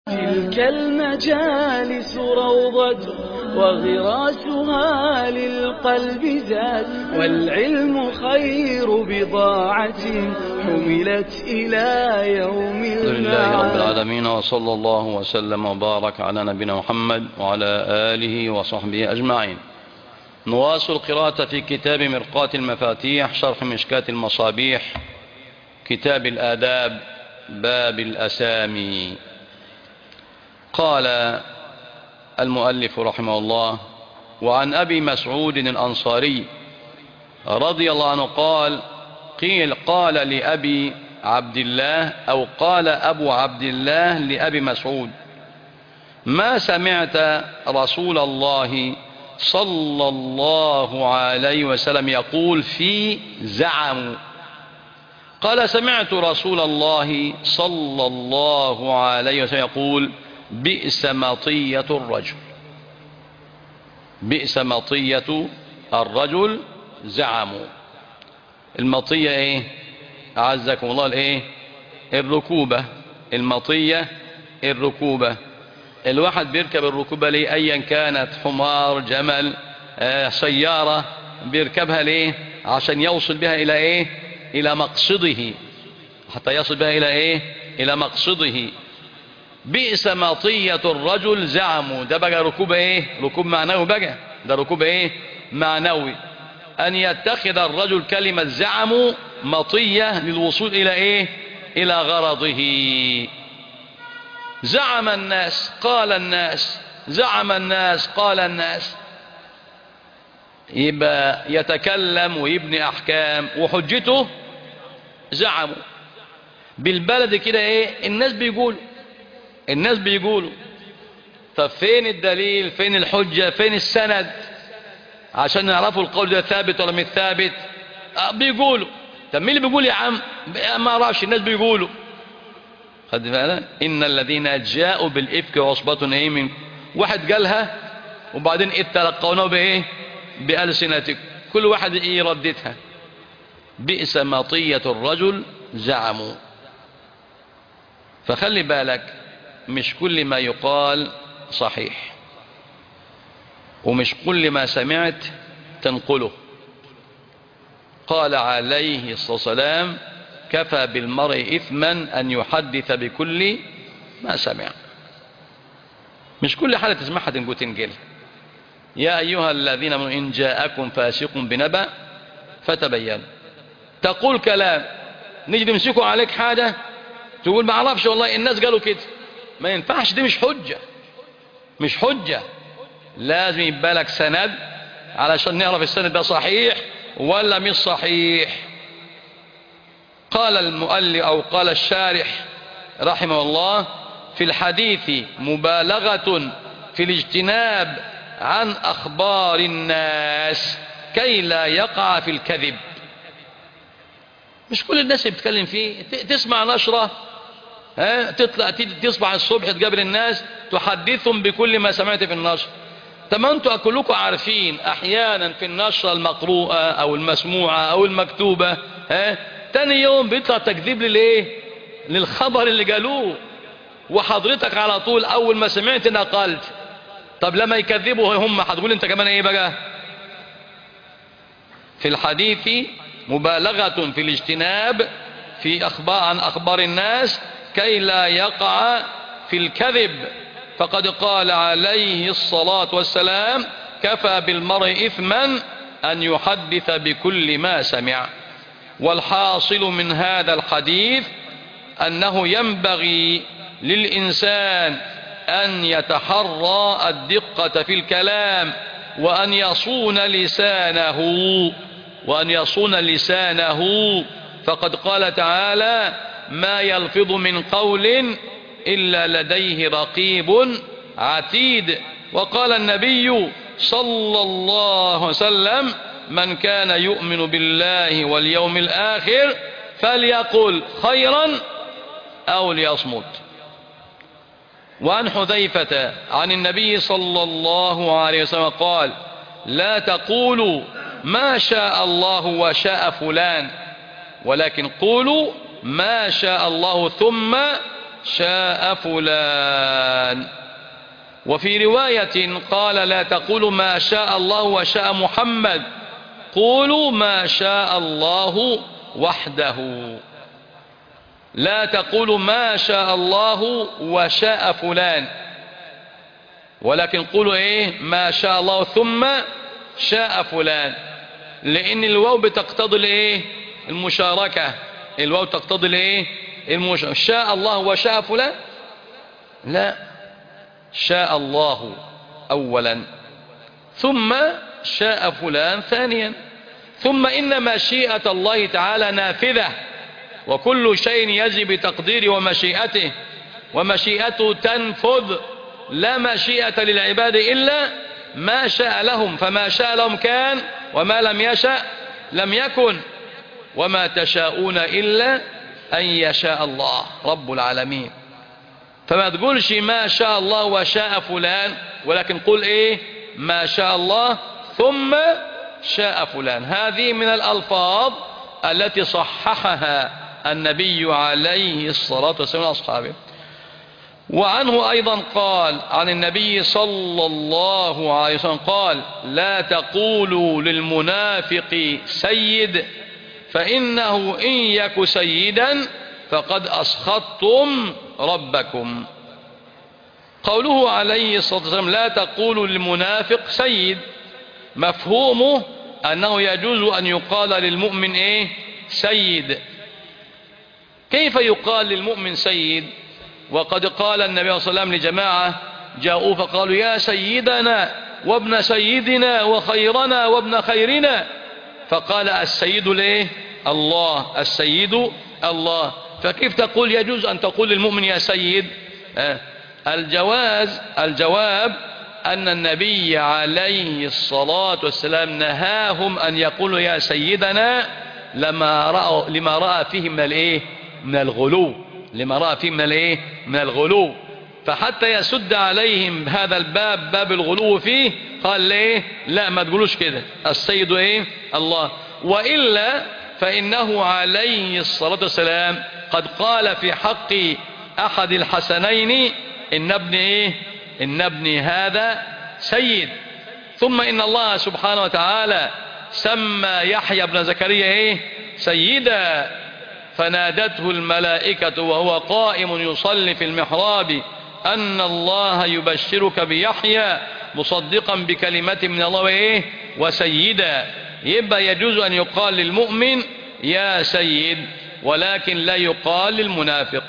تلك المجالس روضة وغراسها للقلب زاد والعلم خير بضاعة حملت إلى يوم الحمد لله رب المعاد العالمين وصلى الله وسلم وبارك على نبينا محمد وعلى آله وصحبه أجمعين نواصل القراءة في كتاب مرقاة المفاتيح شرح مشكاة المصابيح كتاب الآداب باب الأسامي قال المؤلف رحمه الله وعن أبي مسعود الأنصاري رضي الله عنه قال قيل قال لأبي عبد الله أو قال أبو عبد الله لأبي مسعود ما سمعت رسول الله صلى الله عليه وسلم يقول في زعم قال سمعت رسول الله صلى الله عليه وسلم يقول بئس مطية الرجل بئس مطية الرجل زعموا المطية ايه اعزكم الله الايه الركوبة المطية الركوبة الواحد بيركب الركوبة ليه ايا كانت حمار جمل آه سيارة بيركبها ليه عشان يوصل بها الى ايه الى مقصده حتى يصل بها الى ايه الى مقصده بئس مطية الرجل زعموا ده بقى ركوب ايه ركوب معنوي بقى ده ركوب ايه معنوي ان يتخذ الرجل كلمة زعموا مطية للوصول الى ايه الى غرضه زعم الناس قال الناس زعم الناس قال الناس يبقى يتكلم ويبني احكام وحجته زعموا بالبلد كده ايه الناس بيقولوا الناس بيقولوا طب فين الدليل فين الحجة فين السند عشان نعرفوا القول ده ثابت ولا مش ثابت آه بيقولوا طب مين اللي بيقول يا عم ما اعرفش الناس بيقولوا خد بالك ان الذين جاءوا بالافك عصبة ايه من واحد قالها وبعدين اتلقونه بايه بألسنتك كل واحد ايه يرددها بئس مطية الرجل زعموا فخلي بالك مش كل ما يقال صحيح ومش كل ما سمعت تنقله قال عليه الصلاة والسلام كفى بالمرء إثما أن يحدث بكل ما سمع مش كل حالة تسمعها تنقل تنقل يا أيها الذين من إن جاءكم فاسق بنبأ فتبينوا تقول كلام نجي نمسكوا عليك حاجة تقول ما اعرفش والله الناس قالوا كده ما ينفعش دي مش حجة مش حجة لازم يبقى لك سند علشان نعرف السند ده صحيح ولا مش صحيح قال المؤلف أو قال الشارح رحمه الله في الحديث مبالغة في الاجتناب عن أخبار الناس كي لا يقع في الكذب مش كل الناس اللي بتتكلم فيه تسمع نشرة ها تطلع تصبح الصبح تقابل الناس تحدثهم بكل ما سمعت في النشر طب ما انتوا كلكم عارفين احيانا في النشرة المقروءة او المسموعة او المكتوبة ها تاني يوم بيطلع تكذيب للايه للخبر اللي قالوه وحضرتك على طول اول ما سمعت نقلت طب لما يكذبوا هم هتقول انت كمان ايه بقى في الحديث مبالغة في الاجتناب في أخبار عن أخبار الناس كي لا يقع في الكذب فقد قال عليه الصلاة والسلام كفى بالمرء إثما أن يحدث بكل ما سمع والحاصل من هذا الحديث أنه ينبغي للإنسان أن يتحرى الدقة في الكلام وأن يصون لسانه وأن يصون لسانه فقد قال تعالى ما يلفظ من قول إلا لديه رقيب عتيد وقال النبي صلى الله عليه وسلم من كان يؤمن بالله واليوم الآخر فليقل خيرا أو ليصمت وعن حذيفة عن النبي صلى الله عليه وسلم قال لا تقولوا ما شاء الله وشاء فلان ولكن قولوا ما شاء الله ثم شاء فلان وفي رواية قال لا تقولوا ما شاء الله وشاء محمد قولوا ما شاء الله وحده لا تقولوا ما شاء الله وشاء فلان ولكن قولوا ايه ما شاء الله ثم شاء فلان لان الواو بتقتضي الايه المشاركة الواو تقتضي الايه المشاركة شاء الله وشاء فلان لا شاء الله اولا ثم شاء فلان ثانيا ثم ان مشيئة الله تعالى نافذة وكل شيء يجي بتقدير ومشيئته ومشيئته تنفذ لا مشيئة للعباد إلا ما شاء لهم فما شاء لهم كان وما لم يشاء لم يكن وما تشاءون إلا أن يشاء الله رب العالمين فما تقولش ما شاء الله وشاء فلان ولكن قل إيه ما شاء الله ثم شاء فلان هذه من الألفاظ التي صححها النبي عليه الصلاة والسلام أصحابه وعنه أيضا قال عن النبي صلى الله عليه وسلم قال لا تقولوا للمنافق سيد فإنه إن يك سيدا فقد أسخطتم ربكم قوله عليه الصلاة والسلام لا تقولوا للمنافق سيد مفهومه أنه يجوز أن يقال للمؤمن إيه سيد كيف يقال للمؤمن سيد وقد قال النبي صلى الله عليه وسلم لجماعة جاءوا فقالوا يا سيدنا وابن سيدنا وخيرنا وابن خيرنا فقال السيد ليه الله السيد الله فكيف تقول يجوز أن تقول للمؤمن يا سيد آه. الجواز الجواب أن النبي عليه الصلاة والسلام نهاهم أن يقولوا يا سيدنا لما رأوا لما رأى فيه من الايه من الغلو لما رأى فيه من الايه من الغلو فحتى يسد عليهم هذا الباب باب الغلو فيه قال ليه لا ما تقولوش كده السيد ايه الله وإلا فإنه عليه الصلاة والسلام قد قال في حق أحد الحسنين إن ابن إيه إن ابني هذا سيد ثم إن الله سبحانه وتعالى سمى يحيى بن زكريا إيه سيدا فنادته الملائكة وهو قائم يصلي في المحراب أن الله يبشرك بيحيى مصدقا بكلمة من الله وإيه وسيدا يبقى يجوز أن يقال للمؤمن يا سيد ولكن لا يقال للمنافق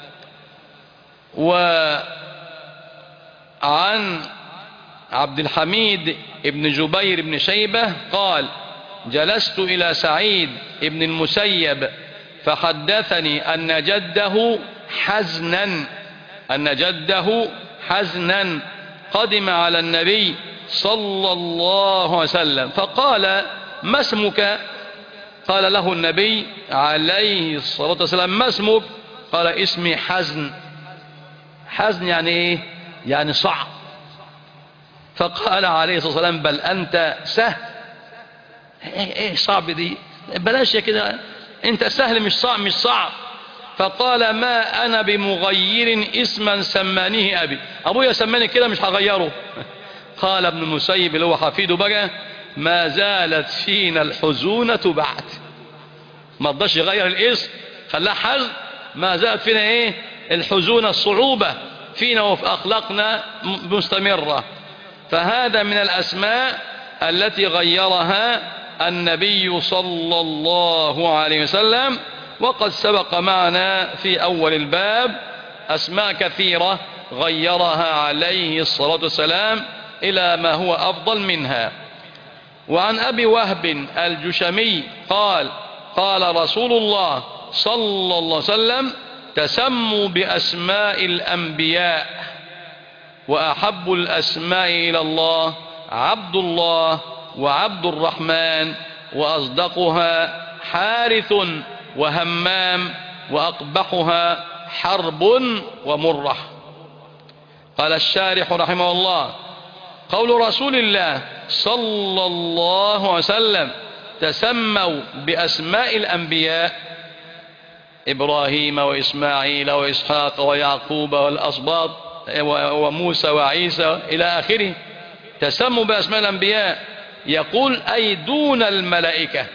وعن عبد الحميد ابن جبير بن شيبة قال جلست إلى سعيد ابن المسيب فحدثني أن جده حزنا أن جده حزنا قدم على النبي صلى الله عليه وسلم فقال ما اسمك قال له النبي عليه الصلاة والسلام ما اسمك قال اسمي حزن حزن يعني ايه يعني صعب فقال عليه الصلاة والسلام بل أنت سهل ايه, إيه صعب دي بلاش يا كده انت سهل مش صعب مش صعب فقال ما أنا بمغير اسما سمانيه أبي أبويا سماني كده مش هغيره قال ابن المسيب اللي هو حفيده بقى ما زالت فينا الحزونة بعد ما رضاش يغير الاسم خلاه حزن ما زالت فينا ايه الحزونة الصعوبة فينا وفي أخلاقنا مستمرة فهذا من الأسماء التي غيرها النبي صلى الله عليه وسلم وقد سبق معنا في أول الباب أسماء كثيرة غيرها عليه الصلاة والسلام إلى ما هو أفضل منها وعن أبي وهب الجشمي قال قال رسول الله صلى الله عليه وسلم تسموا بأسماء الأنبياء وأحب الأسماء إلى الله عبد الله وعبد الرحمن وأصدقها حارث وهمام وأقبحها حرب ومرة قال الشارح رحمه الله قول رسول الله صلى الله عليه وسلم تسموا بأسماء الأنبياء إبراهيم وإسماعيل وإسحاق ويعقوب والأصباط وموسى وعيسى إلى آخره تسموا بأسماء الأنبياء يقول أي دون الملائكة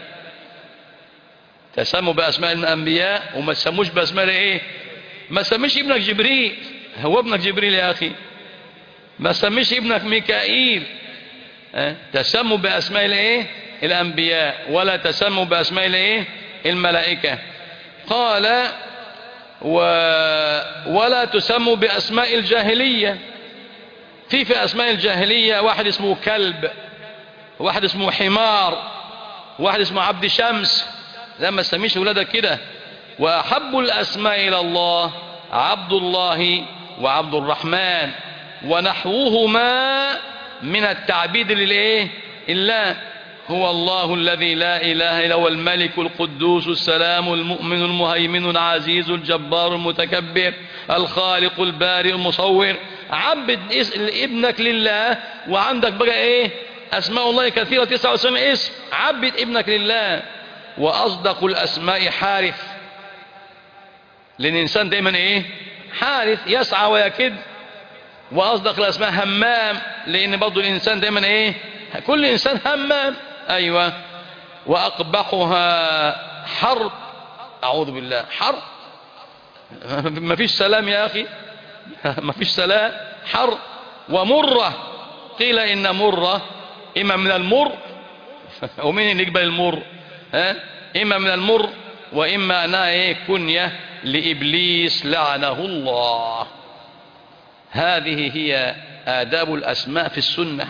تسموا بأسماء الأنبياء وما تسموش بأسماء إيه ما سميش ابنك جبريل هو ابنك جبريل يا أخي ما سميش ابنك ميكائيل أه؟ تسموا بأسماء الإيه الأنبياء ولا تسموا بأسماء الإيه الملائكة قال و... ولا تسموا بأسماء الجاهلية في في أسماء الجاهلية واحد اسمه كلب واحد اسمه حمار واحد اسمه عبد شمس لا ما تسميش ولادك كده وأحب الأسماء إلى الله عبد الله وعبد الرحمن ونحوهما من التعبيد للإيه الله هو الله الذي لا إله إلا هو الملك القدوس السلام المؤمن المهيمن العزيز الجبار المتكبر الخالق البارئ المصور عبد ابنك لله وعندك بقى ايه اسماء الله كثيرة 99 اسم عبد ابنك لله واصدق الاسماء حارث لان الانسان دايما ايه حارث يسعى ويكد واصدق الاسماء همام لان برضه الانسان دايما ايه كل انسان همام ايوه واقبحها حرب اعوذ بالله حرب ما فيش سلام يا اخي ما فيش سلام حر ومرة قيل إن مرة إما من المر ومين اللي يقبل المر ها؟ إما من المر وإما أنها إيه كنية لإبليس لعنه الله هذه هي آداب الأسماء في السنة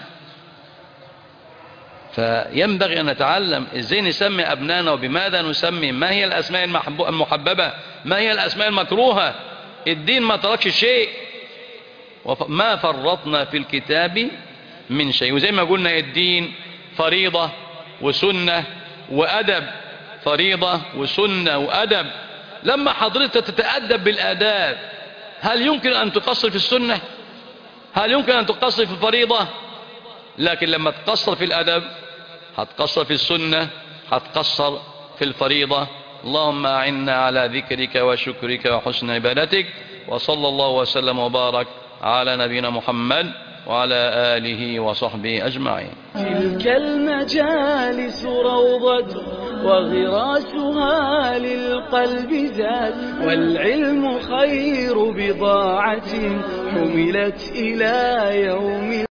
فينبغي أن نتعلم إزاي نسمي أبنانا وبماذا نسمي ما هي الأسماء المحببة ما هي الأسماء المكروهة الدين ما تركش شيء وما فرطنا في الكتاب من شيء وزي ما قلنا الدين فريضة وسنة وأدب فريضة وسنة وأدب لما حضرتك تتأدب بالآداب هل يمكن أن تقصر في السنة هل يمكن أن تقصر في الفريضة لكن لما تقصر في الأدب هتقصر في السنة هتقصر في الفريضة اللهم أعنا على ذكرك وشكرك وحسن عبادتك وصلى الله وسلم وبارك على نبينا محمد وعلى آله وصحبه أجمعين تلك المجالس روضة وغراسها للقلب زاد والعلم خير بضاعة حملت إلى يوم